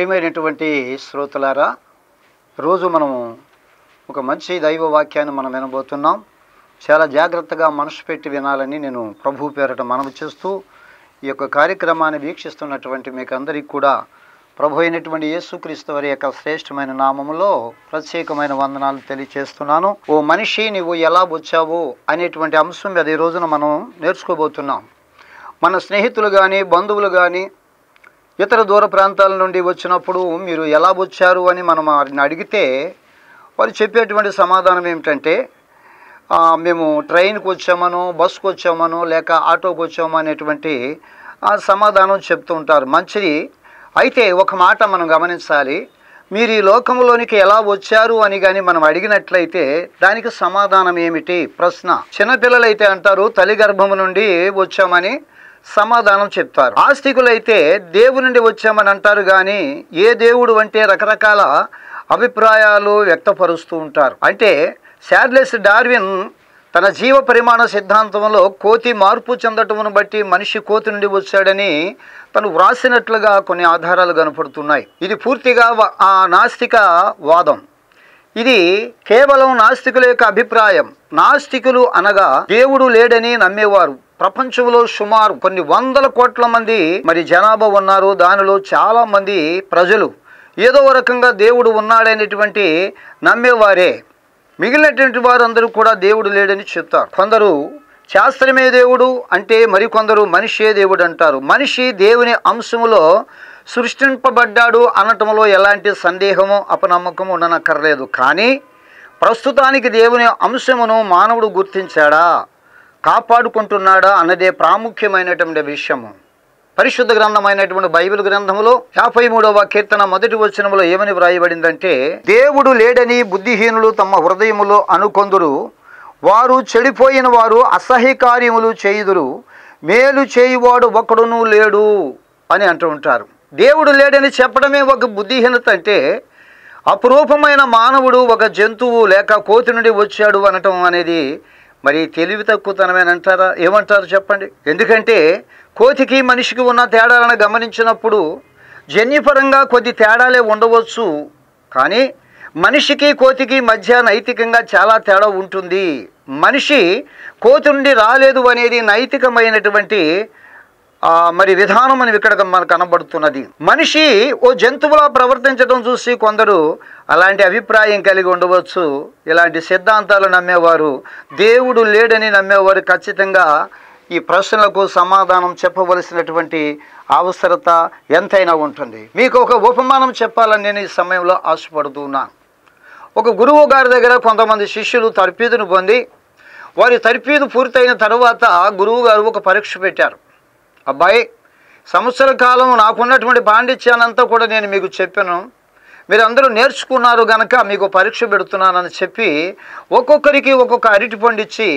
ప్రియమైనటువంటి శ్రోతలారా రోజు మనము ఒక మంచి దైవ వాక్యాన్ని మనం వినబోతున్నాం చాలా జాగ్రత్తగా మనసు పెట్టి వినాలని నేను ప్రభు పేరట మనవి చేస్తూ ఈ యొక్క కార్యక్రమాన్ని వీక్షిస్తున్నటువంటి మీకు అందరికీ కూడా ప్రభు అయినటువంటి యేసుక్రీస్తు వారి యొక్క శ్రేష్టమైన నామములో ప్రత్యేకమైన వందనాలు తెలియచేస్తున్నాను ఓ మనిషి నువ్వు ఎలా వచ్చావు అనేటువంటి అంశం మీద ఈ రోజున మనం నేర్చుకోబోతున్నాం మన స్నేహితులు కానీ బంధువులు కానీ ఇతర దూర ప్రాంతాల నుండి వచ్చినప్పుడు మీరు ఎలా వచ్చారు అని మనం వారిని అడిగితే వారు చెప్పేటువంటి సమాధానం ఏమిటంటే "ఆ, మేము ట్రైన్కి వచ్చామనో బస్సుకు వచ్చామనో లేక ఆటోకి వచ్చామో అనేటువంటి ఆ సమాధానం చెప్తూ ఉంటారు మంచిది అయితే ఒక మాట మనం గమనించాలి మీరు ఈ లోకంలోనికి ఎలా వచ్చారు అని కానీ మనం అడిగినట్లయితే దానికి సమాధానం ఏమిటి ప్రశ్న చిన్నపిల్లలైతే అంటారు తల్లి గర్భము నుండి వచ్చామని సమాధానం చెప్తారు ఆస్తికులైతే దేవుని నుండి వచ్చామని అంటారు కానీ ఏ దేవుడు అంటే రకరకాల అభిప్రాయాలు వ్యక్తపరుస్తూ ఉంటారు అంటే శార్లెస్ డార్విన్ తన జీవ పరిమాణ సిద్ధాంతంలో కోతి మార్పు చెందటమును బట్టి మనిషి కోతి నుండి వచ్చాడని తను వ్రాసినట్లుగా కొన్ని ఆధారాలు కనపడుతున్నాయి ఇది పూర్తిగా వ- ఆ నాస్తిక వాదం ఇది కేవలం నాస్తికుల యొక్క అభిప్రాయం నాస్తికులు అనగా దేవుడు లేడని నమ్మేవారు ప్రపంచంలో సుమారు కొన్ని వందల కోట్ల మంది మరి జనాభా ఉన్నారు దానిలో చాలా మంది ప్రజలు ఏదో ఒక రకంగా దేవుడు ఉన్నాడనేటువంటి నమ్మేవారే మిగిలినటువంటి వారందరూ కూడా దేవుడు లేడని చెప్తారు కొందరు శాస్త్రమే దేవుడు అంటే మరికొందరు మనిషే దేవుడు అంటారు మనిషి దేవుని అంశములో సృష్టింపబడ్డాడు అనటంలో ఎలాంటి సందేహము అపనమ్మకము ఉండనక్కర్లేదు కానీ ప్రస్తుతానికి దేవుని అంశమును మానవుడు గుర్తించాడా కాపాడుకుంటున్నాడా అన్నదే ప్రాముఖ్యమైనటువంటి విషయము పరిశుద్ధ గ్రంథమైనటువంటి బైబిల్ గ్రంథములో యాభై మూడవ కీర్తన మొదటి వచనములో ఏమని వ్రాయబడిందంటే దేవుడు లేడని బుద్ధిహీనులు తమ హృదయములో అనుకొందురు వారు చెడిపోయిన వారు అసహ్య కార్యములు చేయుదురు మేలు చేయువాడు ఒకడును లేడు అని అంటూ ఉంటారు దేవుడు లేడని చెప్పడమే ఒక బుద్ధిహీనత అంటే అపురూపమైన మానవుడు ఒక జంతువు లేక కోతి నుండి వచ్చాడు అనటం అనేది మరి తెలివి తక్కువతనమేనంటారా ఏమంటారు చెప్పండి ఎందుకంటే కోతికి మనిషికి ఉన్న తేడాలను గమనించినప్పుడు జన్యుపరంగా కొద్ది తేడాలే ఉండవచ్చు కానీ మనిషికి కోతికి మధ్య నైతికంగా చాలా తేడా ఉంటుంది మనిషి కోతి నుండి రాలేదు అనేది నైతికమైనటువంటి ఆ, మరి విధానం అని ఇక్కడ మనకు కనబడుతున్నది మనిషి ఓ జంతువులా ప్రవర్తించడం చూసి కొందరు అలాంటి అభిప్రాయం కలిగి ఉండవచ్చు ఇలాంటి సిద్ధాంతాలు నమ్మేవారు దేవుడు లేడని నమ్మేవారు ఖచ్చితంగా ఈ ప్రశ్నలకు సమాధానం చెప్పవలసినటువంటి అవసరత ఎంతైనా ఉంటుంది మీకు ఒక ఉపమానం చెప్పాలని నేను ఈ సమయంలో ఆశపడుతున్నాను ఒక గురువు గారి దగ్గర కొంతమంది శిష్యులు తర్పీదును పొంది వారి తర్పీదు పూర్తయిన తర్వాత గురువు గారు ఒక పరీక్ష పెట్టారు అబ్బాయి సంవత్సర కాలం నాకున్నటువంటి పాండిత్యానంతా కూడా నేను మీకు చెప్పాను మీరు అందరూ నేర్చుకున్నారు గనక మీకు పరీక్ష పెడుతున్నానని చెప్పి ఒక్కొక్కరికి ఒక్కొక్క అరటిపండు ఇచ్చి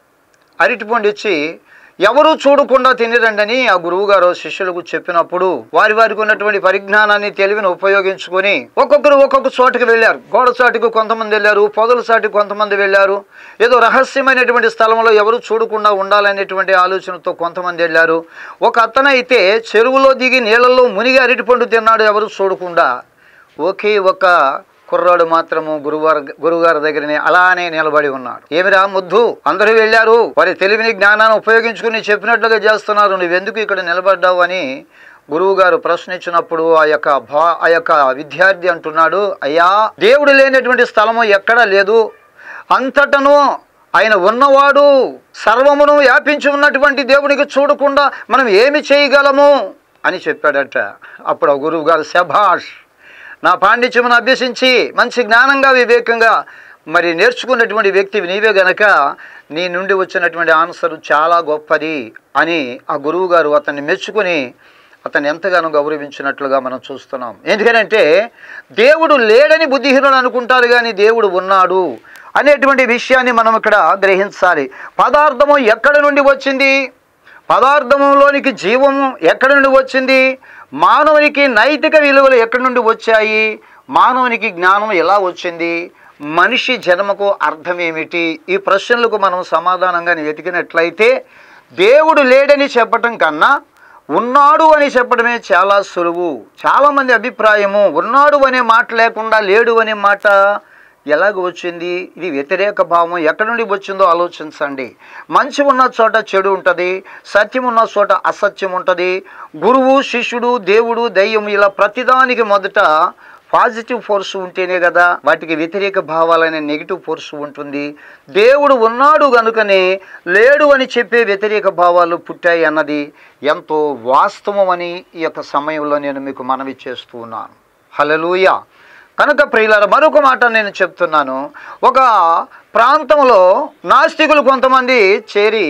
అరటిపండు ఇచ్చి ఎవరూ చూడకుండా తినిరండని ఆ గురువు గారు శిష్యులకు చెప్పినప్పుడు వారి వారికి ఉన్నటువంటి పరిజ్ఞానాన్ని తెలివిని ఉపయోగించుకొని ఒక్కొక్కరు ఒక్కొక్క చోటుకి వెళ్ళారు గోడ చాటుకు కొంతమంది వెళ్ళారు పొదల చాటుకు కొంతమంది వెళ్ళారు ఏదో రహస్యమైనటువంటి స్థలంలో ఎవరు చూడకుండా ఉండాలనేటువంటి ఆలోచనతో కొంతమంది వెళ్ళారు ఒక అతనైతే చెరువులో దిగి నీళ్ళల్లో మునిగి అరటిపండు తిన్నాడు ఎవరు చూడకుండా ఒకే ఒక కుర్రాడు మాత్రము గురువారు గురువుగారి దగ్గరనే అలానే నిలబడి ఉన్నాడు ఏమిరా ముద్దు అందరూ వెళ్ళారు వారి తెలివిని జ్ఞానాన్ని ఉపయోగించుకుని చెప్పినట్లుగా చేస్తున్నారు నువ్వెందుకు ఇక్కడ నిలబడ్డావు అని గురువు గారు ప్రశ్నించినప్పుడు ఆ యొక్క భా ఆ యొక్క విద్యార్థి అంటున్నాడు అయ్యా దేవుడు లేనటువంటి స్థలము ఎక్కడా లేదు అంతటను ఆయన ఉన్నవాడు సర్వమును వ్యాపించి ఉన్నటువంటి దేవునికి చూడకుండా మనం ఏమి చేయగలము అని చెప్పాడట అప్పుడు ఆ గురువు గారు శభాష్ నా పాండిత్యమును అభ్యసించి మంచి జ్ఞానంగా వివేకంగా మరి నేర్చుకున్నటువంటి వ్యక్తివి నీవే గనక నీ నుండి వచ్చినటువంటి ఆన్సర్ చాలా గొప్పది అని ఆ గురువు గారు అతన్ని మెచ్చుకొని అతన్ని ఎంతగానో గౌరవించినట్లుగా మనం చూస్తున్నాం ఎందుకనంటే దేవుడు లేడని బుద్ధిహీనులు అనుకుంటారు కానీ దేవుడు ఉన్నాడు అనేటువంటి విషయాన్ని మనం ఇక్కడ గ్రహించాలి పదార్థము ఎక్కడి నుండి వచ్చింది పదార్థంలోనికి జీవము ఎక్కడి నుండి వచ్చింది మానవునికి నైతిక విలువలు ఎక్కడి నుండి వచ్చాయి మానవునికి జ్ఞానం ఎలా వచ్చింది మనిషి జన్మకు అర్థం ఏమిటి ఈ ప్రశ్నలకు మనం సమాధానంగా వెతికినట్లయితే దేవుడు లేడని చెప్పటం కన్నా ఉన్నాడు అని చెప్పడమే చాలా సులువు చాలామంది అభిప్రాయము ఉన్నాడు అనే మాట లేకుండా లేడు అనే మాట ఎలాగ వచ్చింది ఇది వ్యతిరేక భావం ఎక్కడి నుండి వచ్చిందో ఆలోచించండి మంచి ఉన్న చోట చెడు ఉంటుంది సత్యం ఉన్న చోట అసత్యం ఉంటుంది గురువు శిష్యుడు దేవుడు దయ్యం ఇలా ప్రతిదానికి మొదట పాజిటివ్ ఫోర్స్ ఉంటేనే కదా వాటికి వ్యతిరేక భావాలనే నెగిటివ్ ఫోర్స్ ఉంటుంది దేవుడు ఉన్నాడు గనుకనే లేడు అని చెప్పే వ్యతిరేక భావాలు పుట్టాయి అన్నది ఎంతో వాస్తవం అని ఈ యొక్క సమయంలో నేను మీకు మనవి చేస్తూ ఉన్నాను హలలుయ కనుక ప్రియులార మరొక మాట నేను చెప్తున్నాను ఒక ప్రాంతంలో నాస్తికులు కొంతమంది చేరి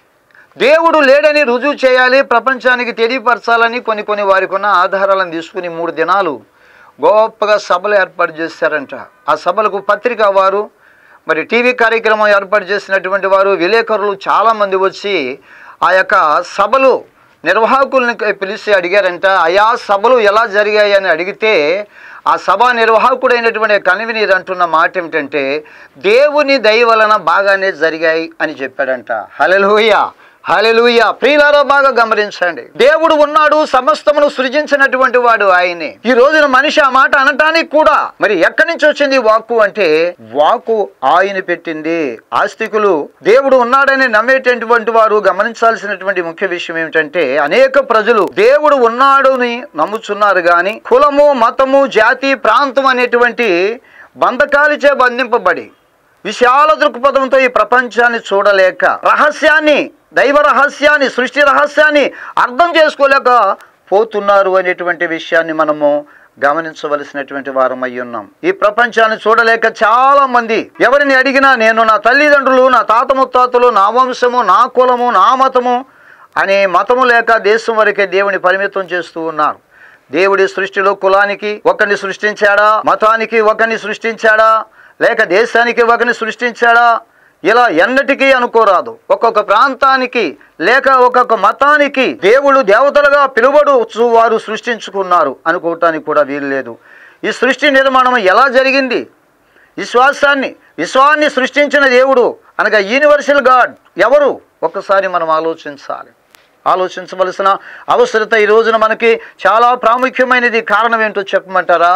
దేవుడు లేడని రుజువు చేయాలి ప్రపంచానికి తెలియపరచాలని కొన్ని కొన్ని వారికి ఉన్న ఆధారాలను తీసుకుని మూడు దినాలు గొప్పగా సభలు ఏర్పాటు చేశారంట ఆ సభలకు పత్రిక వారు మరి టీవీ కార్యక్రమం ఏర్పాటు చేసినటువంటి వారు విలేకరులు చాలామంది వచ్చి ఆ యొక్క సభలు నిర్వాహకుల్ని పిలిచి అడిగారంట అయా సభలు ఎలా జరిగాయి అని అడిగితే ఆ సభ నిర్వాహకుడైనటువంటి కన్వీనర్ అంటున్న మాట ఏమిటంటే దేవుని దయ వలన బాగానే జరిగాయి అని చెప్పాడంట హలెలూయ హలెలూయ ప్రియులారో బాగా గమనించండి దేవుడు ఉన్నాడు సమస్తమును సృజించినటువంటి వాడు ఆయనే ఈ రోజున మనిషి ఆ మాట అనటానికి కూడా మరి ఎక్కడి నుంచి వచ్చింది వాక్కు అంటే వాక్కు ఆయన పెట్టింది ఆస్తికులు దేవుడు ఉన్నాడని నమ్మేటటువంటి వారు గమనించాల్సినటువంటి ముఖ్య విషయం ఏమిటంటే అనేక ప్రజలు దేవుడు ఉన్నాడుని నమ్ముచున్నారు గాని కులము మతము జాతి ప్రాంతం అనేటువంటి బంధకాలిచే బంధింపబడి విశాల దృక్పథంతో ఈ ప్రపంచాన్ని చూడలేక రహస్యాన్ని దైవ రహస్యాన్ని సృష్టి రహస్యాన్ని అర్థం చేసుకోలేక పోతున్నారు అనేటువంటి విషయాన్ని మనము గమనించవలసినటువంటి వారం అయి ఉన్నాం ఈ ప్రపంచాన్ని చూడలేక చాలా మంది ఎవరిని అడిగినా నేను నా తల్లిదండ్రులు నా తాత ముత్తాతలు నా వంశము నా కులము నా మతము అనే మతము లేక దేశం వరకే దేవుని పరిమితం చేస్తూ ఉన్నారు దేవుడి సృష్టిలో కులానికి ఒకరిని సృష్టించాడా మతానికి ఒకరిని సృష్టించాడా లేక దేశానికి ఒకరిని సృష్టించాడా ఇలా ఎన్నటికీ అనుకోరాదు ఒక్కొక్క ప్రాంతానికి లేక ఒక్కొక్క మతానికి దేవుడు దేవతలుగా పిలువడు వారు సృష్టించుకున్నారు అనుకోవటానికి కూడా వీలు లేదు ఈ సృష్టి నిర్మాణం ఎలా జరిగింది విశ్వాసాన్ని విశ్వాన్ని సృష్టించిన దేవుడు అనగా యూనివర్సల్ గాడ్ ఎవరు ఒక్కసారి మనం ఆలోచించాలి ఆలోచించవలసిన అవసరత ఈ రోజున మనకి చాలా ప్రాముఖ్యమైనది కారణం ఏంటో చెప్పమంటారా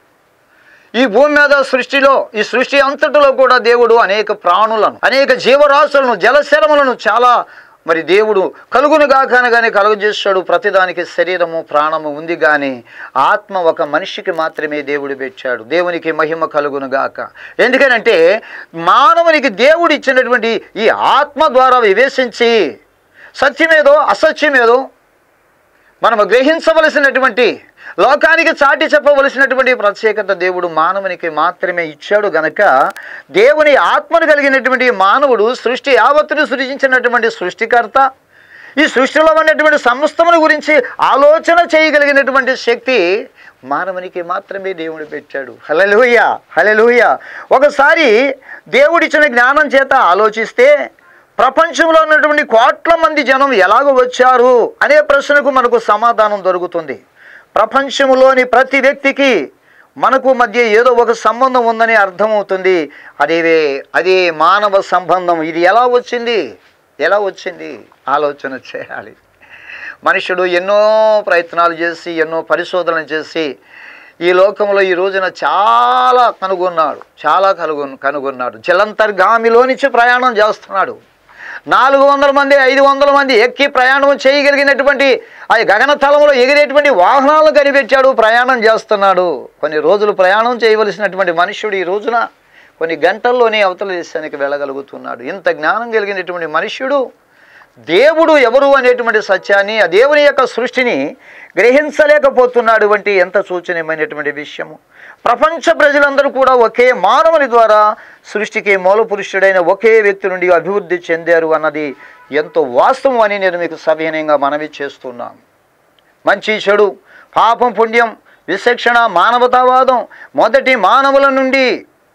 ఈ భూమి మీద సృష్టిలో ఈ సృష్టి అంతటిలో కూడా దేవుడు అనేక ప్రాణులను అనేక జీవరాశులను జలశరములను చాలా మరి దేవుడు కలుగును గాకనగానే కలుగజేస్తాడు ప్రతిదానికి శరీరము ప్రాణము ఉంది కానీ ఆత్మ ఒక మనిషికి మాత్రమే దేవుడు పెట్టాడు దేవునికి మహిమ కలుగును గాక ఎందుకనంటే మానవునికి దేవుడు ఇచ్చినటువంటి ఈ ఆత్మ ద్వారా వివేశించి సత్యమేదో అసత్యమేదో మనము గ్రహించవలసినటువంటి లోకానికి చాటి చెప్పవలసినటువంటి ప్రత్యేకత దేవుడు మానవునికి మాత్రమే ఇచ్చాడు గనక దేవుని ఆత్మను కలిగినటువంటి మానవుడు సృష్టి యావత్తును సృజించినటువంటి సృష్టికర్త ఈ సృష్టిలో ఉన్నటువంటి సమస్తముల గురించి ఆలోచన చేయగలిగినటువంటి శక్తి మానవునికి మాత్రమే దేవుడు పెట్టాడు హలలుయ హలలుయ ఒకసారి దేవుడిచ్చిన జ్ఞానం చేత ఆలోచిస్తే ప్రపంచంలో ఉన్నటువంటి కోట్ల మంది జనం ఎలాగ వచ్చారు అనే ప్రశ్నకు మనకు సమాధానం దొరుకుతుంది ప్రపంచంలోని ప్రతి వ్యక్తికి మనకు మధ్య ఏదో ఒక సంబంధం ఉందని అర్థమవుతుంది అదేవే అదే మానవ సంబంధం ఇది ఎలా వచ్చింది ఎలా వచ్చింది ఆలోచన చేయాలి మనుషుడు ఎన్నో ప్రయత్నాలు చేసి ఎన్నో పరిశోధనలు చేసి ఈ లోకంలో ఈ రోజున చాలా కనుగొన్నాడు చాలా కనుగొ కనుగొన్నాడు జలంతర్గామిలో నుంచి ప్రయాణం చేస్తున్నాడు నాలుగు వందల మంది ఐదు వందల మంది ఎక్కి ప్రయాణం చేయగలిగినటువంటి ఆ గగన తలంలో ఎగిరేటువంటి వాహనాలను కనిపెట్టాడు ప్రయాణం చేస్తున్నాడు కొన్ని రోజులు ప్రయాణం చేయవలసినటువంటి మనుష్యుడు ఈ రోజున కొన్ని గంటల్లోనే అవతల దేశానికి వెళ్ళగలుగుతున్నాడు ఇంత జ్ఞానం కలిగినటువంటి మనుష్యుడు దేవుడు ఎవరు అనేటువంటి సత్యాన్ని ఆ దేవుని యొక్క సృష్టిని గ్రహించలేకపోతున్నాడు వంటి ఎంత సూచనీయమైనటువంటి విషయము ప్రపంచ ప్రజలందరూ కూడా ఒకే మానవుని ద్వారా సృష్టికి మూల పురుషుడైన ఒకే వ్యక్తి నుండి అభివృద్ధి చెందారు అన్నది ఎంతో వాస్తవం అని నేను మీకు సవినయంగా మనవి చేస్తున్నాను మంచి చెడు పాపం పుణ్యం విశిక్షణ మానవతావాదం మొదటి మానవుల నుండి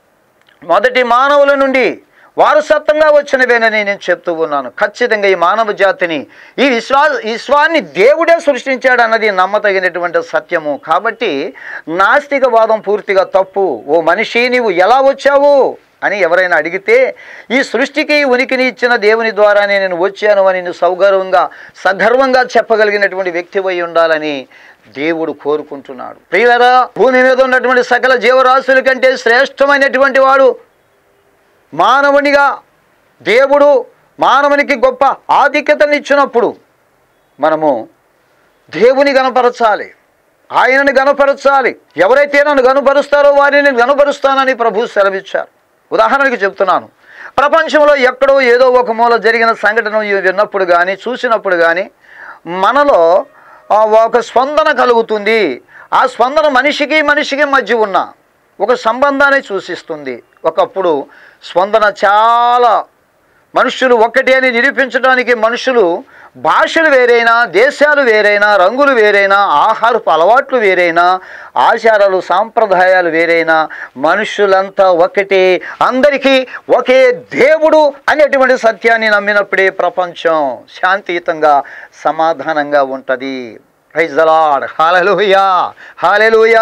మొదటి మానవుల నుండి వారసత్వంగా వచ్చినవేనని నేను చెప్తూ ఉన్నాను ఖచ్చితంగా ఈ మానవ జాతిని ఈ విశ్వా విశ్వాన్ని దేవుడే సృష్టించాడు అన్నది నమ్మతగినటువంటి సత్యము కాబట్టి నాస్తికవాదం పూర్తిగా తప్పు ఓ మనిషి నీవు ఎలా వచ్చావు అని ఎవరైనా అడిగితే ఈ సృష్టికి ఉనికిని ఇచ్చిన దేవుని ద్వారానే నేను వచ్చాను అని నువ్వు సౌగర్వంగా సగర్వంగా చెప్పగలిగినటువంటి వ్యక్తివై ఉండాలని దేవుడు కోరుకుంటున్నాడు ప్రియులరా భూమి మీద ఉన్నటువంటి సకల జీవరాశుల కంటే శ్రేష్టమైనటువంటి వాడు మానవునిగా దేవుడు మానవునికి గొప్ప ఆధిక్యతను ఇచ్చినప్పుడు మనము దేవుని గనపరచాలి ఆయనని గనపరచాలి ఎవరైతే నన్ను గనుపరుస్తారో వారిని నేను గనుపరుస్తానని ప్రభు సెలవిచ్చారు ఉదాహరణకి చెప్తున్నాను ప్రపంచంలో ఎక్కడో ఏదో ఒక మూల జరిగిన సంఘటన విన్నప్పుడు కానీ చూసినప్పుడు కానీ మనలో ఆ, ఒక స్పందన కలుగుతుంది ఆ స్పందన మనిషికి మనిషికి మధ్య ఉన్న ఒక సంబంధాన్ని సూచిస్తుంది ఒకప్పుడు స్పందన చాలా మనుషులు ఒక్కటే అని నిరూపించడానికి మనుషులు భాషలు వేరైనా దేశాలు వేరైనా రంగులు వేరైనా ఆహారపు అలవాట్లు వేరైనా ఆచారాలు సాంప్రదాయాలు వేరైనా మనుషులంతా ఒకటే అందరికీ ఒకే దేవుడు అనేటువంటి సత్యాన్ని నమ్మినప్పుడే ప్రపంచం శాంతియుతంగా సమాధానంగా ఉంటుంది ప్రైజ్ దలాడ్ హాలెలూయా హాలెలూయా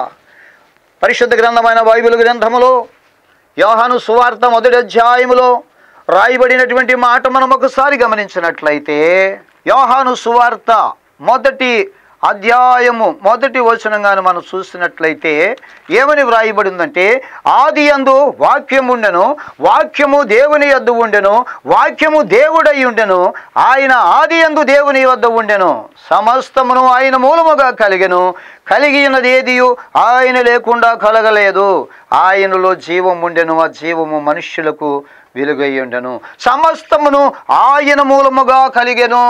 పరిశుద్ధ గ్రంథమైన బైబిల్ గ్రంథములో యోహాను సువార్త మొదటి అధ్యాయములో రాయబడినటువంటి మాట మనం ఒకసారి గమనించినట్లయితే యోహాను సువార్త మొదటి అధ్యాయము మొదటి వచనంగాను మనం చూసినట్లయితే ఏమని వ్రాయబడిందంటే ఆది యందు వాక్యము ఉండెను వాక్యము దేవుని యొద్ద ఉండెను వాక్యము దేవుడై ఉండెను ఆయన ఆది యందు దేవుని వద్ద ఉండెను సమస్తమును ఆయన మూలముగా కలిగెను కలిగి ఉన్నది ఏదియు ఆయన లేకుండా కలగలేదు ఆయనలో జీవం ఉండెను ఆ జీవము మనుష్యులకు వెలుగై ఉండెను సమస్తమును ఆయన మూలముగా కలిగెను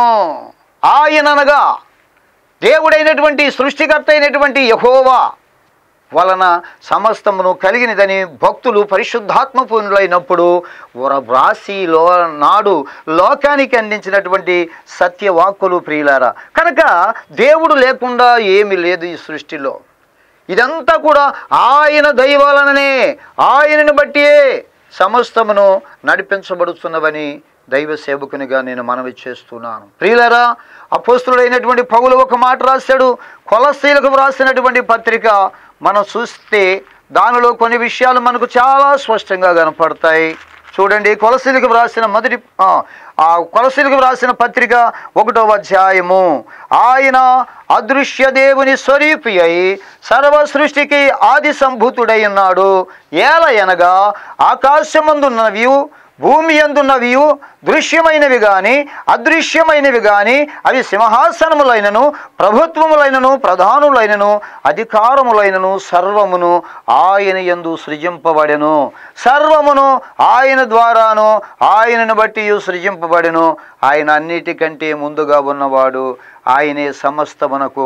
ఆయన అనగా దేవుడైనటువంటి సృష్టికర్త అయినటువంటి యహోవా వలన సమస్తమును కలిగినదని భక్తులు పరిశుద్ధాత్మ పూర్ణులైనప్పుడు వ్రాసిలో నాడు లోకానికి అందించినటువంటి సత్యవాక్కులు ప్రియులారా కనుక దేవుడు లేకుండా ఏమీ లేదు ఈ సృష్టిలో ఇదంతా కూడా ఆయన దైవాలననే ఆయనను బట్టియే సమస్తమును నడిపించబడుతున్నవని దైవ సేవకునిగా నేను మనవి చేస్తున్నాను ప్రియులరా అపోస్తుడైనటువంటి పౌలు ఒక మాట రాశాడు కొలస్తీలకు వ్రాసినటువంటి పత్రిక మనం చూస్తే దానిలో కొన్ని విషయాలు మనకు చాలా స్పష్టంగా కనపడతాయి చూడండి కొలసీలకు వ్రాసిన మొదటి ఆ, ఆ కొలసీలకు వ్రాసిన పత్రిక ఒకటో అధ్యాయము ఆయన అదృశ్య దేవుని స్వరూపి అయి సర్వ సృష్టికి ఆది సంభూతుడై ఉన్నాడు ఏల అనగా ఆకాశమందున్నవి భూమి అందున్నవి దృశ్యమైనవి గాని అదృశ్యమైనవి గాని అవి సింహాసనములైనను ప్రభుత్వములైనను ప్రధానులైనను అధికారములైనను సర్వమును ఆయన యందు సృజింపబడెను సర్వమును ఆయన ద్వారాను ఆయనను బట్టి సృజింపబడెను ఆయన అన్నిటికంటే ముందుగా ఉన్నవాడు ఆయనే సమస్తమునకు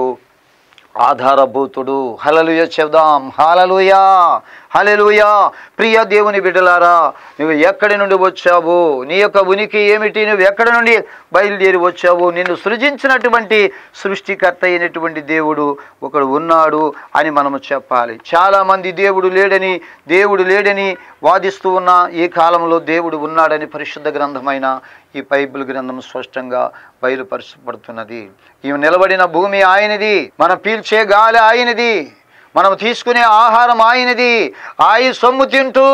ఆధారభూతుడు హలలుయ చెబుదాం హలలుయా హలలుయా ప్రియ దేవుని బిడ్డలారా నువ్వు ఎక్కడి నుండి వచ్చావు నీ యొక్క ఉనికి ఏమిటి నువ్వు ఎక్కడి నుండి బయలుదేరి వచ్చావు నిన్ను సృజించినటువంటి సృష్టికర్త అయినటువంటి దేవుడు ఒకడు ఉన్నాడు అని మనము చెప్పాలి చాలామంది దేవుడు లేడని దేవుడు లేడని వాదిస్తూ ఉన్న ఈ కాలంలో దేవుడు ఉన్నాడని పరిశుద్ధ గ్రంథమైన ఈ బైబిల్ గ్రంథం స్పష్టంగా బయలుపరచబడుతున్నది ఈమె నిలబడిన భూమి ఆయనది మనం పీల్చే గాలి ఆయనది మనం తీసుకునే ఆహారం ఆయనది ఆయన సొమ్ము తింటూ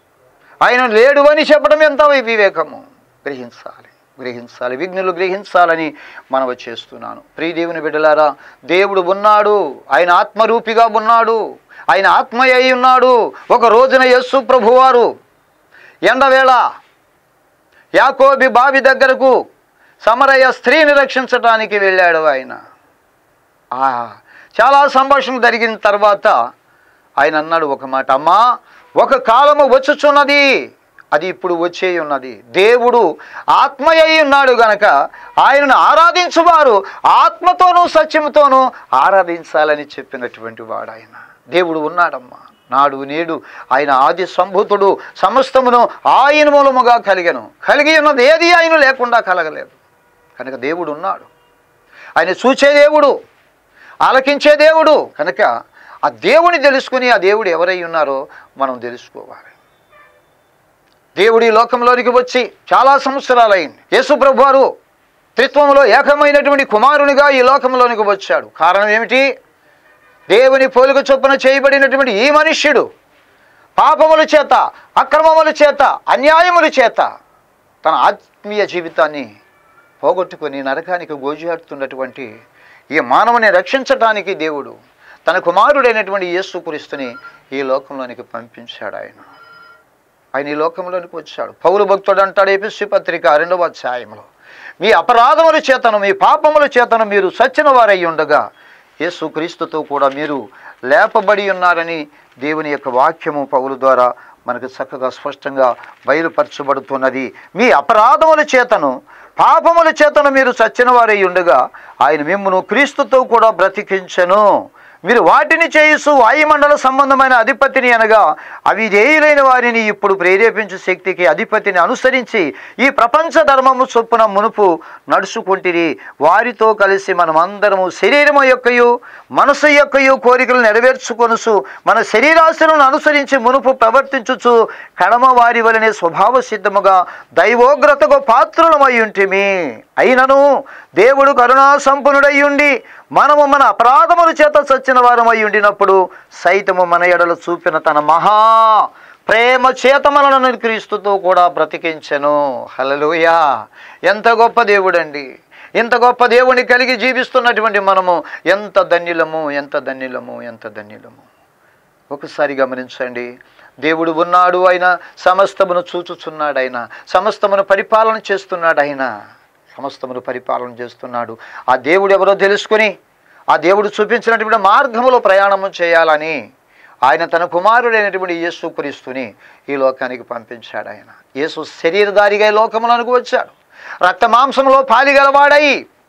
ఆయన లేడు అని చెప్పడం ఎంత వివేకము గ్రహించాలి గ్రహించాలి విఘ్నులు గ్రహించాలని మనవి చేస్తున్నాను ప్రియదేవుని బిడ్డలారా దేవుడు ఉన్నాడు ఆయన ఆత్మరూపిగా ఉన్నాడు ఆయన ఆత్మయ్య అయి ఉన్నాడు ఒక రోజున యస్సు ప్రభువారు ఎండవేళ యాకోబి బావి దగ్గరకు సమరయ్య స్త్రీని రక్షించడానికి వెళ్ళాడు ఆయన ఆ, చాలా సంభాషణ జరిగిన తర్వాత ఆయన అన్నాడు ఒక మాట అమ్మా ఒక కాలము వచ్చుచున్నది అది ఇప్పుడు వచ్చే ఉన్నది దేవుడు ఆత్మయ్యి ఉన్నాడు గనక ఆయనను ఆరాధించువారు ఆత్మతోనూ సత్యముతోనూ ఆరాధించాలని చెప్పినటువంటి వాడు ఆయన దేవుడు ఉన్నాడమ్మా నాడు నేడు ఆయన ఆది సంభూతుడు సమస్తమును ఆయన మూలముగా కలిగను కలిగి ఉన్నది ఏది ఆయన లేకుండా కలగలేదు కనుక దేవుడు ఉన్నాడు ఆయన చూచే దేవుడు ఆలకించే దేవుడు కనుక ఆ దేవుని తెలుసుకుని ఆ దేవుడు ఎవరై ఉన్నారో మనం తెలుసుకోవాలి దేవుడు ఈ లోకంలోనికి వచ్చి చాలా సంవత్సరాలైంది యేసుప్రభు వారు త్రిత్వంలో ఏకమైనటువంటి కుమారునిగా ఈ లోకంలోనికి వచ్చాడు కారణం ఏమిటి దేవుని పోలిక చొప్పున చేయబడినటువంటి ఈ మనుష్యుడు పాపముల చేత అక్రమముల చేత అన్యాయముల చేత తన ఆత్మీయ జీవితాన్ని పోగొట్టుకొని నరకానికి గోజాడుతున్నటువంటి ఈ మానవుని రక్షించడానికి దేవుడు తన కుమారుడైనటువంటి యేసుక్రీస్తుని ఈ లోకంలోనికి పంపించాడు ఆయన ఆయన ఈ లోకంలోనికి వచ్చాడు పౌరు భక్తుడు అంటాడు ఏపిసి పత్రిక రెండవ అధ్యాయంలో మీ అపరాధముల చేతను మీ పాపముల చేతను మీరు సచ్చిన వారై ఉండగా యేసుక్రీస్తుతో కూడా మీరు లేపబడి ఉన్నారని దేవుని యొక్క వాక్యము పౌలు ద్వారా మనకు చక్కగా స్పష్టంగా బయలుపరచబడుతున్నది మీ అపరాధముల చేతను పాపముల చేతను మీరు చచ్చిన వారై ఉండగా ఆయన మిమ్మును క్రీస్తుతో కూడా బ్రతికించెను మీరు వాటిని చేయిస్తూ వాయుమండల సంబంధమైన అధిపతిని అనగా అవిధేయులైన వారిని ఇప్పుడు ప్రేరేపించు శక్తికి అధిపతిని అనుసరించి ఈ ప్రపంచ ధర్మము చొప్పున మునుపు నడుచుకుంటిరి వారితో కలిసి మనమందరము శరీరము యొక్కయు మనసు యొక్కయు కోరికలు నెరవేర్చుకొనుసు మన శరీరాశలను అనుసరించి మునుపు ప్రవర్తించుచు కడమ వారి వలనే స్వభావ సిద్ధముగా దైవోగ్రతకు పాత్రులమై ఉంటిమి అయినను దేవుడు కరుణా సంపన్నుడై ఉండి మనము మన అపరాధముల చేత చచ్చిన వారమై ఉండినప్పుడు సైతము మన ఎడల చూపిన తన మహా ప్రేమ చేత మనలను క్రీస్తుతో కూడా బ్రతికించెను హలలుయా ఎంత గొప్ప దేవుడండి ఇంత గొప్ప దేవుని కలిగి జీవిస్తున్నటువంటి మనము ఎంత ధన్యులము ఎంత ధన్యులము ఎంత ధన్యులము ఒకసారి గమనించండి దేవుడు ఉన్నాడు ఆయన సమస్తమును చూచుచున్నాడు ఆయన సమస్తమును పరిపాలన చేస్తున్నాడు ఆయన సమస్తమును పరిపాలన చేస్తున్నాడు ఆ దేవుడు ఎవరో తెలుసుకొని ఆ దేవుడు చూపించినటువంటి మార్గములో ప్రయాణము చేయాలని ఆయన తన కుమారుడైనటువంటి యేసు క్రీస్తుని ఈ లోకానికి పంపించాడు ఆయన యేసు శరీరధారిగా ఈ లోకములకు వచ్చాడు రక్త మాంసంలో పాలిగలవాడై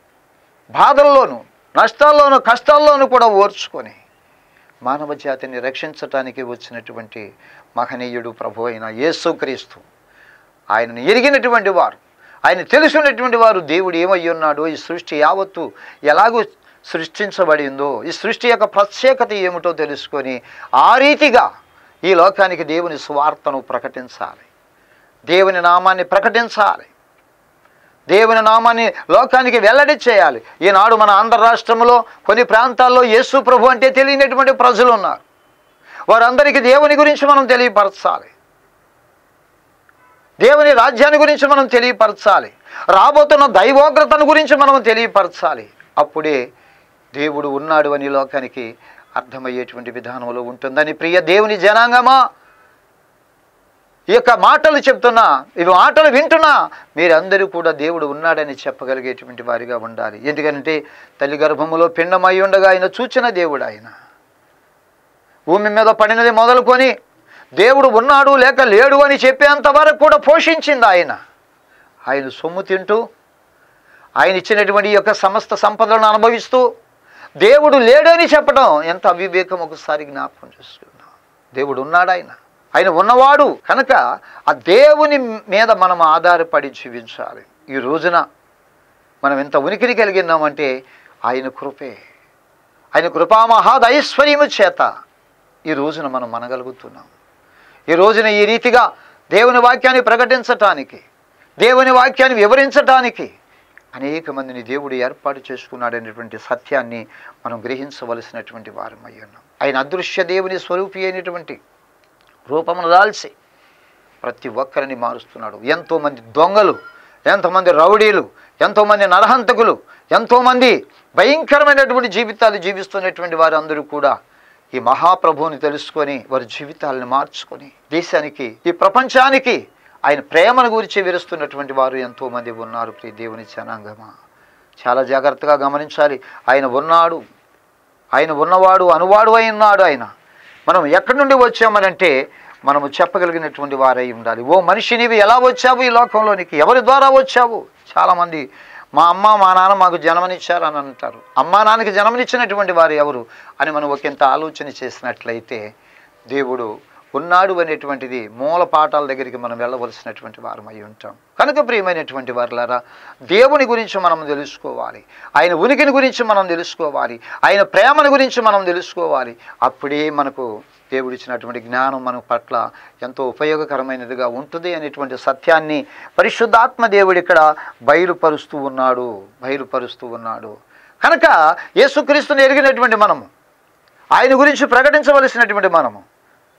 బాధల్లోనూ నష్టాల్లోనూ కష్టాల్లోనూ కూడా ఓర్చుకొని మానవ జాతిని రక్షించటానికి వచ్చినటువంటి మహనీయుడు ప్రభు అయిన యేసుక్రీస్తు ఆయనను ఎరిగినటువంటి వారు ఆయన తెలిసినటువంటి వారు దేవుడు ఏమై ఉన్నాడో ఈ సృష్టి యావత్తు ఎలాగో సృష్టించబడిందో ఈ సృష్టి యొక్క ప్రత్యేకత ఏమిటో తెలుసుకొని ఆ రీతిగా ఈ లోకానికి దేవుని స్వార్థను ప్రకటించాలి దేవుని నామాన్ని ప్రకటించాలి దేవుని నామాన్ని లోకానికి వెల్లడి చేయాలి ఈనాడు మన ఆంధ్ర రాష్ట్రంలో కొన్ని ప్రాంతాల్లో యేసు ప్రభు అంటే తెలియనటువంటి ప్రజలు ఉన్నారు వారందరికీ దేవుని గురించి మనం తెలియపరచాలి దేవుని రాజ్యాన్ని గురించి మనం తెలియపరచాలి రాబోతున్న దైవోగ్రతను గురించి మనం తెలియపరచాలి అప్పుడే దేవుడు ఉన్నాడు అని లోకానికి అర్థమయ్యేటువంటి విధానంలో ఉంటుందని ప్రియ దేవుని జనాంగమా ఈ యొక్క మాటలు చెప్తున్నా ఇవి మాటలు వింటున్నా మీరందరూ కూడా దేవుడు ఉన్నాడని చెప్పగలిగేటువంటి వారిగా ఉండాలి ఎందుకంటే తల్లి గర్భములో పిండమై ఉండగా ఆయన చూచిన దేవుడు ఆయన భూమి మీద పడినది మొదలుకొని దేవుడు ఉన్నాడు లేక లేడు అని చెప్పేంత వరకు కూడా పోషించింది ఆయన ఆయన సొమ్ము తింటూ ఆయన ఇచ్చినటువంటి ఈ యొక్క సమస్త సంపదలను అనుభవిస్తూ దేవుడు లేడని చెప్పడం ఎంత అవివేకం ఒకసారి జ్ఞాపకం చేసుకున్నాం దేవుడు ఉన్నాడు ఆయన ఆయన ఉన్నవాడు కనుక ఆ దేవుని మీద మనం ఆధారపడి జీవించాలి ఈ రోజున మనం ఎంత ఉనికిని కలిగినామంటే ఆయన కృపే ఆయన కృపామహాదైశ్వర్యము చేత ఈ రోజున మనం మనగలుగుతున్నాం ఈ రోజున ఈ రీతిగా దేవుని వాక్యాన్ని ప్రకటించటానికి దేవుని వాక్యాన్ని వివరించటానికి అనేక మందిని దేవుడు ఏర్పాటు చేసుకున్నాడనేటువంటి సత్యాన్ని మనం గ్రహించవలసినటువంటి వారం అయి ఉన్నాం ఆయన అదృశ్య దేవుని స్వరూపి అయినటువంటి రూపమును దాల్చి ప్రతి ఒక్కరిని మారుస్తున్నాడు ఎంతోమంది దొంగలు ఎంతోమంది రౌడీలు ఎంతోమంది నరహంతకులు ఎంతోమంది భయంకరమైనటువంటి జీవితాలు జీవిస్తున్నటువంటి వారందరూ కూడా ఈ మహాప్రభువుని తెలుసుకొని వారి జీవితాలను మార్చుకొని దేశానికి ఈ ప్రపంచానికి ఆయన ప్రేమను గురించి విరుస్తున్నటువంటి వారు ఎంతోమంది ఉన్నారు ప్రియ దేవుని జనాంగమా చాలా జాగ్రత్తగా గమనించాలి ఆయన ఉన్నాడు ఆయన ఉన్నవాడు అనువాడు అయి ఉన్నాడు ఆయన మనం ఎక్కడి నుండి వచ్చామనంటే మనము చెప్పగలిగినటువంటి వారై ఉండాలి ఓ మనిషి నీవు ఎలా వచ్చావు ఈ లోకంలోనికి ఎవరి ద్వారా వచ్చావు చాలామంది మా అమ్మ మా నాన్న మాకు జన్మనిచ్చారు అని అంటారు అమ్మా నాన్నకి జన్మనిచ్చినటువంటి వారు ఎవరు అని మనం ఒకంత ఆలోచన చేసినట్లయితే దేవుడు ఉన్నాడు అనేటువంటిది మూల పాఠాల దగ్గరికి మనం వెళ్ళవలసినటువంటి వారం అయి ఉంటాం కనుక ప్రియమైనటువంటి వారులారా దేవుని గురించి మనం తెలుసుకోవాలి ఆయన ఉనికిని గురించి మనం తెలుసుకోవాలి ఆయన ప్రేమను గురించి మనం తెలుసుకోవాలి అప్పుడే మనకు దేవుడిచ్చినటువంటి జ్ఞానం మన పట్ల ఎంతో ఉపయోగకరమైనదిగా ఉంటుంది అనేటువంటి సత్యాన్ని పరిశుద్ధాత్మ దేవుడు ఇక్కడ బయలుపరుస్తూ ఉన్నాడు బయలుపరుస్తూ ఉన్నాడు కనుక యేసుక్రీస్తుని ఎరిగినటువంటి మనము ఆయన గురించి ప్రకటించవలసినటువంటి మనము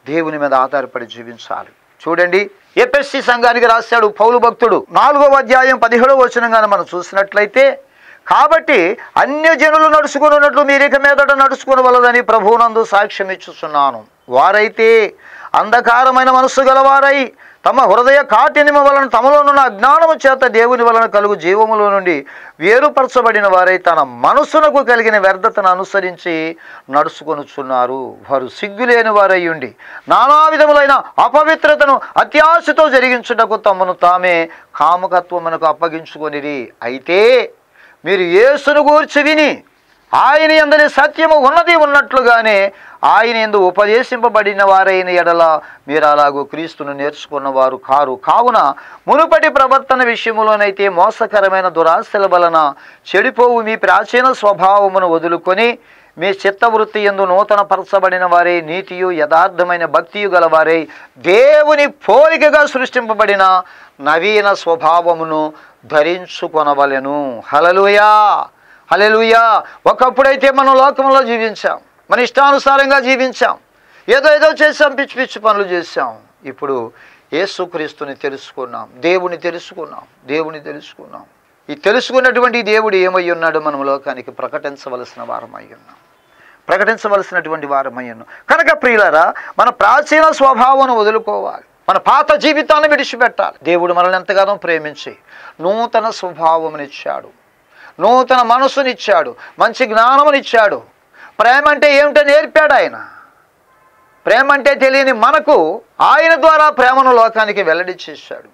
దేవుని మీద ఆధారపడి జీవించాలి చూడండి ఎపిఎస్సి సంఘానికి రాశాడు పౌలు భక్తుడు నాలుగవ అధ్యాయం పదిహేడవ వచనంగానే మనం చూసినట్లయితే కాబట్టి అన్యజనులు నడుచుకున్నట్లు మీరు ఇక మీదట నడుచుకునవలదని ప్రభువునందు సాక్ష్యం ఇచ్చుచున్నాను వారైతే అంధకారమైన మనస్సు గలవారై తమ హృదయ కాఠిన్యము వలన తమలోనున్న అజ్ఞానము చేత దేవుని వలన కలుగు జీవములో నుండి వేరుపరచబడిన వారై తన మనస్సునకు కలిగిన వ్యర్థతను అనుసరించి నడుచుకొనుచున్నారు వారు సిగ్గులేని వారై ఉండి నానా విధములైన అపవిత్రతను అత్యాశతో జరిగించుటకు తమను తామే కామకత్వమునకు అప్పగించుకొనిరి అయితే మీరు యేసును గూర్చి విని ఆయన ఎందరి సత్యము ఉన్నది ఉన్నట్లుగానే ఆయన ఎందు ఉపదేశింపబడిన వారైన ఎడల మీరు అలాగూ క్రీస్తును నేర్చుకున్నవారు కారు కావున మునుపటి ప్రవర్తన విషయములోనైతే మోసకరమైన దురాశల వలన చెడిపోవు మీ ప్రాచీన స్వభావమును వదులుకొని మీ చిత్తవృత్తి ఎందు నూతన పరచబడిన వారే నీతియు యథార్థమైన భక్తియు గలవారై దేవుని పోలికగా సృష్టింపబడిన నవీన స్వభావమును ధరించుకొనవలెను హలలుయా హలెలుయా ఒకప్పుడైతే మనం లోకంలో జీవించాం మన ఇష్టానుసారంగా జీవించాం ఏదో ఏదో చేసాం పిచ్చి పిచ్చి పనులు చేశాం ఇప్పుడు యేసుక్రీస్తుని తెలుసుకున్నాం దేవుని తెలుసుకున్నాం దేవుని తెలుసుకున్నాం ఈ తెలుసుకున్నటువంటి దేవుడు ఏమై ఉన్నాడో మనం లోకానికి ప్రకటించవలసిన వారమై ఉన్నాం ప్రకటించవలసినటువంటి వారమై ఉన్నాం కనుక ప్రియులరా మన ప్రాచీన స్వభావం వదులుకోవాలి మన పాత జీవితాన్ని విడిచిపెట్టాలి దేవుడు మనల్ని ఎంతగానో ప్రేమించి నూతన స్వభావమునిచ్చాడు నూతన మనసునిచ్చాడు మంచి జ్ఞానమునిచ్చాడు ప్రేమ అంటే ఏమిటో నేర్పాడు ఆయన ప్రేమ అంటే తెలియని మనకు ఆయన ద్వారా ప్రేమను లోకానికి వెల్లడి చేశాడు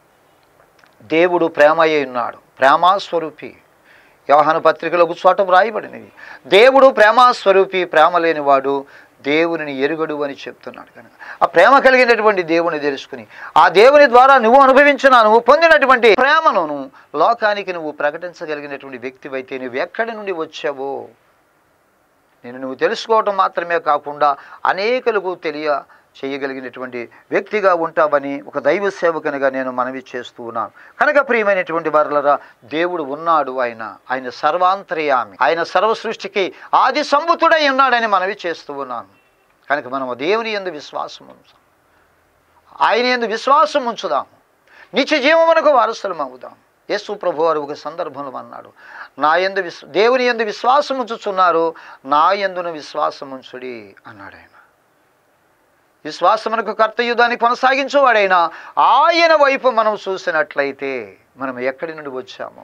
దేవుడు ప్రేమ అయి ఉన్నాడు ప్రేమాస్వరూపి వ్యవహాన పత్రికలో ఒక చోట వ్రాయబడినది దేవుడు ప్రేమాస్వరూపి ప్రేమ లేనివాడు దేవునిని ఎరుగడు అని చెప్తున్నాడు కనుక ఆ ప్రేమ కలిగినటువంటి దేవుని తెలుసుకుని ఆ దేవుని ద్వారా నువ్వు అనుభవించిన నువ్వు పొందినటువంటి ప్రేమను నువ్వు లోకానికి నువ్వు ప్రకటించగలిగినటువంటి వ్యక్తివైతే నువ్వు ఎక్కడి నుండి వచ్చావో నేను నువ్వు తెలుసుకోవటం మాత్రమే కాకుండా అనేకులకు తెలియ చేయగలిగినటువంటి వ్యక్తిగా ఉంటావని ఒక దైవ సేవకునిగా నేను మనవి చేస్తూ ఉన్నాను కనుక ప్రియమైనటువంటి వారులరా దేవుడు ఉన్నాడు ఆయన ఆయన సర్వాంతర్యామి ఆయన సర్వ సృష్టికి ఆది సంభుతుడై ఉన్నాడని మనవి చేస్తూ ఉన్నాను కనుక మనం దేవుని ఎందు విశ్వాసం ఉంచాం ఆయన ఎందు విశ్వాసం ఉంచుదాము నిత్య జీవమునకు వారసులం అవుదాం యేసు ప్రభు వారు ఒక సందర్భంలో అన్నాడు నా ఎందు విశ్వ దేవుని ఎందు విశ్వాసం ఉంచుచున్నారు నా ఎందును విశ్వాసం ఉంచుడి అన్నాడు ఆయన విశ్వాసమునకు కర్తయు దాన్ని కొనసాగించేవాడైనా ఆయన వైపు మనం చూసినట్లయితే మనం ఎక్కడి నుండి వచ్చాము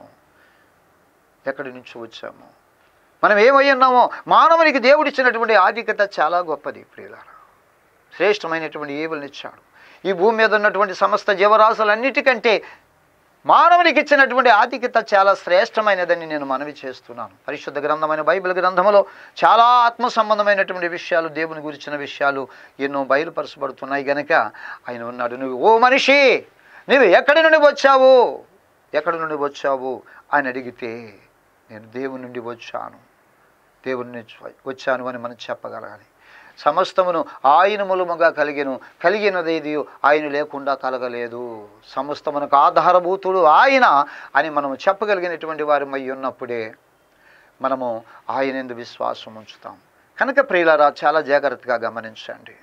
ఎక్కడి నుంచి వచ్చాము మనం ఏమై ఉన్నామో మానవునికి దేవుడిచ్చినటువంటి ఆధిక్యత చాలా గొప్పది ప్రియులారా శ్రేష్టమైనటువంటి ఈవులనిచ్చాడు ఈ భూమి మీద ఉన్నటువంటి సమస్త జీవరాశులన్నిటికంటే మానవునికి ఇచ్చినటువంటి ఆధిక్యత చాలా శ్రేష్టమైనదని నేను మనవి చేస్తున్నాను పరిశుద్ధ గ్రంథమైన బైబిల్ గ్రంథములో చాలా ఆత్మ సంబంధమైనటువంటి విషయాలు దేవుని గురించిన విషయాలు ఎన్నో బయలుపరచబడుతున్నాయి గనక ఆయన ఉన్నాడు నువ్వు ఓ మనిషి నువ్వు ఎక్కడి నుండి వచ్చావు ఎక్కడి నుండి వచ్చావు అని అడిగితే నేను దేవుని నుండి వచ్చాను దేవుని నుంచి వచ్చాను అని మనం చెప్పగలగాలి సమస్తమును ఆయన మూలముగా కలిగెను కలిగినదేది ఆయన లేకుండా కలగలేదు సమస్తమునకు ఆధారభూతుడు ఆయన అని మనం చెప్పగలిగినటువంటి వారి అయి ఉన్నప్పుడే మనము ఆయన ఎందు విశ్వాసం ఉంచుతాం కనుక ప్రియులారా చాలా జాగ్రత్తగా గమనించండి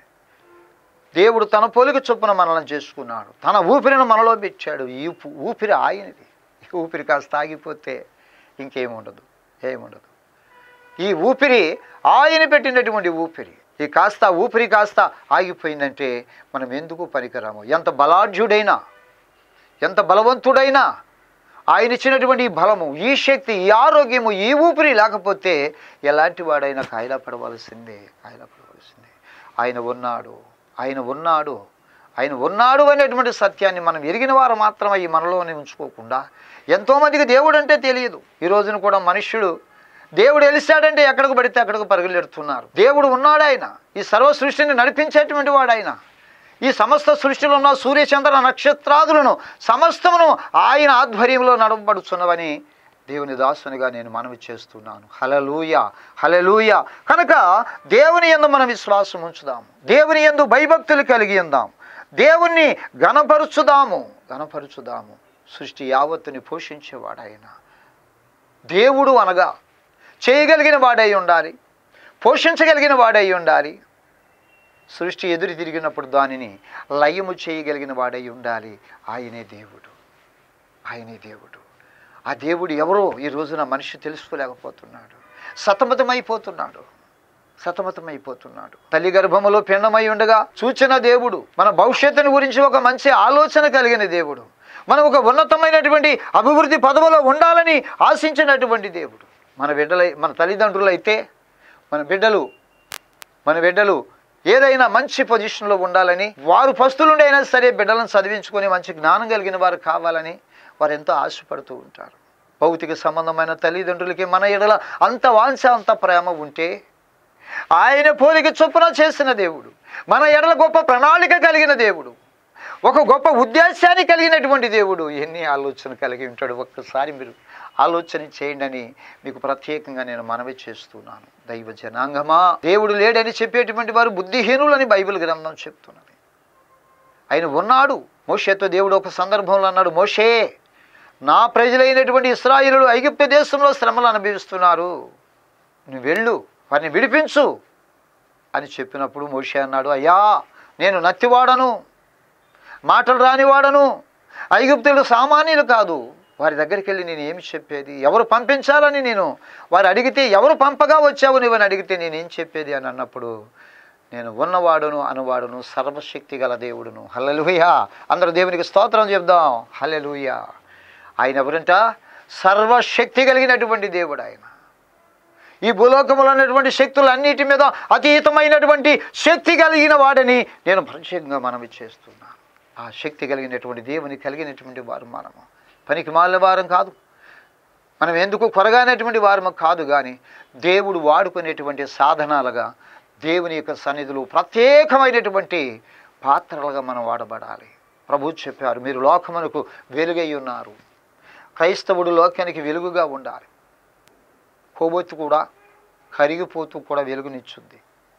దేవుడు తన పోలిక చొప్పున మనల్ని చేసుకున్నాడు తన ఊపిరిని మనలో పెట్టాడు ఈ ఊపు- ఊపిరి ఆయనది ఈ ఊపిరి కాస్త ఆగిపోతే ఇంకేముండదు ఏముండదు ఈ ఊపిరి ఆయన పెట్టినటువంటి ఊపిరి ఈ కాస్త ఊపిరి కాస్త ఆగిపోయిందంటే మనం ఎందుకు పనికిరాము ఎంత బలాఢ్యుడైనా ఎంత బలవంతుడైనా ఆయన ఇచ్చినటువంటి ఈ బలము ఈ శక్తి ఈ ఆరోగ్యము ఈ ఊపిరి లేకపోతే ఎలాంటి వాడైనా కాయలా పడవలసిందే కాయలా పడవలసిందే ఆయన ఉన్నాడు ఆయన ఉన్నాడు ఆయన ఉన్నాడు అనేటువంటి సత్యాన్ని మనం ఎరిగిన వారు మాత్రమే ఈ మనలోనే ఉంచుకోకుండా ఎంతోమందికి దేవుడు అంటే తెలియదు ఈ రోజున కూడా మనుష్యుడు దేవుడు వెలిసాడంటే ఎక్కడికి పడితే అక్కడికి పరుగులెడుతున్నారు దేవుడు ఉన్నాడు ఆయన ఈ సర్వ సృష్టిని నడిపించేటువంటి వాడు ఆయన ఈ సమస్త సృష్టిలో ఉన్న సూర్యచంద్ర నక్షత్రాదులను సమస్తమును ఆయన ఆధ్వర్యంలో నడవబడుచున్నవని దేవుని దాసునిగా నేను మనవి చేస్తున్నాను హలలుయ హలలుయ కనుక దేవుని ఎందు మనం విశ్వాసం ఉంచుదాము దేవుని ఎందు భయభక్తులు కలిగి ఉందాం దేవుణ్ణి గణపరుచుదాము గణపరుచుదాము సృష్టి యావత్తుని పోషించేవాడు ఆయన దేవుడు అనగా చేయగలిగిన వాడై ఉండాలి పోషించగలిగిన వాడై ఉండాలి సృష్టి ఎదురు తిరిగినప్పుడు దానిని లయము చేయగలిగిన వాడై ఉండాలి ఆయనే దేవుడు ఆయనే దేవుడు ఆ దేవుడు ఎవరో ఈ రోజున మనిషి తెలుసుకోలేకపోతున్నాడు సతమతమైపోతున్నాడు సతమతమైపోతున్నాడు తల్లి గర్భములో పిండమై ఉండగా చూచిన దేవుడు మన భవిష్యత్తుని గురించి ఒక మంచి ఆలోచన కలిగిన దేవుడు మనం ఒక ఉన్నతమైనటువంటి అభివృద్ధి పదవిలో ఉండాలని ఆశించినటువంటి దేవుడు మన బిడ్డలై మన తల్లిదండ్రులైతే మన బిడ్డలు మన బిడ్డలు ఏదైనా మంచి పొజిషన్లో ఉండాలని వారు పస్తులుండి అయినా సరే బిడ్డలను చదివించుకొని మంచి జ్ఞానం కలిగిన వారు కావాలని వారు ఎంతో ఆశపడుతూ ఉంటారు భౌతిక సంబంధమైన తల్లిదండ్రులకి మన ఎడల అంత వాంఛ అంత ప్రేమ ఉంటే ఆయన పోలిక చొప్పున చేసిన దేవుడు మన ఎడల గొప్ప ప్రణాళిక కలిగిన దేవుడు ఒక గొప్ప ఉద్దేశాన్ని కలిగినటువంటి దేవుడు ఎన్ని ఆలోచన కలిగి ఉంటాడు ఒక్కసారి మీరు ఆలోచన చేయండి అని మీకు ప్రత్యేకంగా నేను మనవి చేస్తున్నాను దైవ జనాంగమా దేవుడు లేడని చెప్పేటువంటి వారు బుద్ధిహీనులని బైబిల్ గ్రంథం చెప్తున్నది ఆయన ఉన్నాడు మోషేతో దేవుడు ఒక సందర్భంలో అన్నాడు మోషే నా ప్రజలైనటువంటి ఇస్రాయిలు ఐగుప్తు దేశంలో శ్రమలు అనుభవిస్తున్నారు నువ్వు వెళ్ళు వారిని విడిపించు అని చెప్పినప్పుడు మోషే అన్నాడు అయ్యా నేను నత్తివాడను మాటలు రానివాడను ఐగుప్తులు సామాన్యులు కాదు వారి దగ్గరికి వెళ్ళి నేను ఏమి చెప్పేది ఎవరు పంపించాలని నేను వారు అడిగితే ఎవరు పంపగా వచ్చావు నువ్వని అడిగితే నేనేం చెప్పేది అని అన్నప్పుడు నేను ఉన్నవాడును అనువాడును సర్వశక్తి గల దేవుడును హల్లెలూయా అందరూ దేవునికి స్తోత్రం చెప్దాం హల్లెలూయా ఆయన ఎవరంట సర్వశక్తి కలిగినటువంటి దేవుడు ఆయన ఈ భూలోకంలో ఉన్నటువంటి శక్తులన్నిటి మీద అతీతమైనటువంటి శక్తి కలిగిన వాడని నేను ప్రత్యేకంగా మనవి చేస్తున్నాను ఆ శక్తి కలిగినటువంటి దేవుని కలిగినటువంటి వారు మనము పనికి మాలిన వారం కాదు మనం ఎందుకు కొరగానేటువంటి వారము కాదు కానీ దేవుడు వాడుకునేటువంటి సాధనాలుగా దేవుని యొక్క సన్నిధులు ప్రత్యేకమైనటువంటి పాత్రలుగా మనం వాడబడాలి ప్రభు చెప్పారు మీరు లోకమునకు వెలుగై ఉన్నారు క్రైస్తవుడు లోకానికి వెలుగుగా ఉండాలి కొవ్వొత్తు కూడా కరిగిపోతూ కూడా వెలుగునిచ్చుద్ది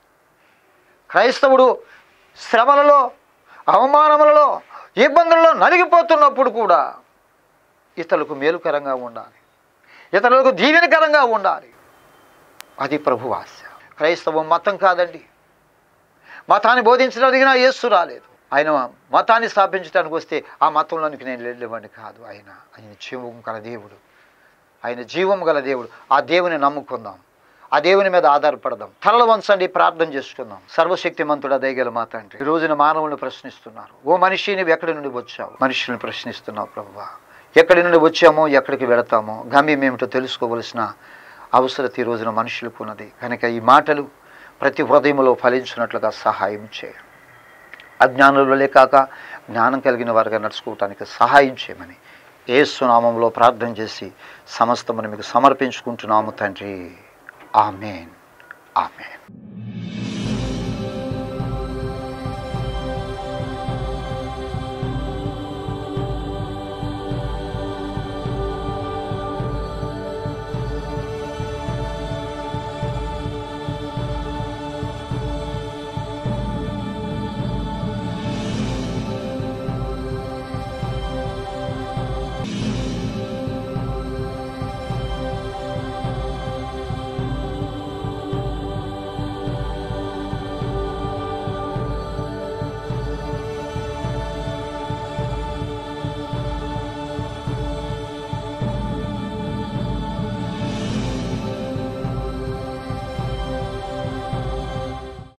క్రైస్తవుడు శ్రమలలో అవమానములలో ఇబ్బందులలో నలిగిపోతున్నప్పుడు కూడా ఇతరులకు మేలుకరంగా ఉండాలి ఇతరులకు దీవెనకరంగా ఉండాలి అది ప్రభు ఆశ క్రైస్తవం మతం కాదండి మతాన్ని బోధించడానికి నా యేసు రాలేదు ఆయన మతాన్ని స్థాపించడానికి వస్తే ఆ మతంలోనికి నేను వెళ్ళేవాడిని కాదు ఆయన ఆయన జీవం గల దేవుడు ఆయన జీవం గల దేవుడు ఆ దేవుని నమ్ముకుందాం ఆ దేవుని మీద ఆధారపడదాం తలలు వంచండి ప్రార్థన చేసుకుందాం సర్వశక్తిమంతుడు దయగల మా తండ్రి ఈ రోజున మానవులను ప్రశ్నిస్తున్నారు ఓ మనిషి నువ్వు ఎక్కడి నుండి వచ్చావు మనుషులను ప్రశ్నిస్తున్నావు ప్రభువా ఎక్కడి నుండి వచ్చామో ఎక్కడికి వెళతామో గమ్యం ఏమిటో తెలుసుకోవలసిన అవసరత ఈ రోజున మనుషులకు ఉన్నది కనుక ఈ మాటలు ప్రతి హృదయంలో ఫలించినట్లుగా సహాయం చేయ అజ్ఞానులే కాక జ్ఞానం కలిగిన వారుగా నడుచుకోవటానికి సహాయం చేయమని ఏసునామంలో ప్రార్థన చేసి సమస్తమును మీకు సమర్పించుకుంటున్నాము తండ్రి ఆమెన్ ఆమెన్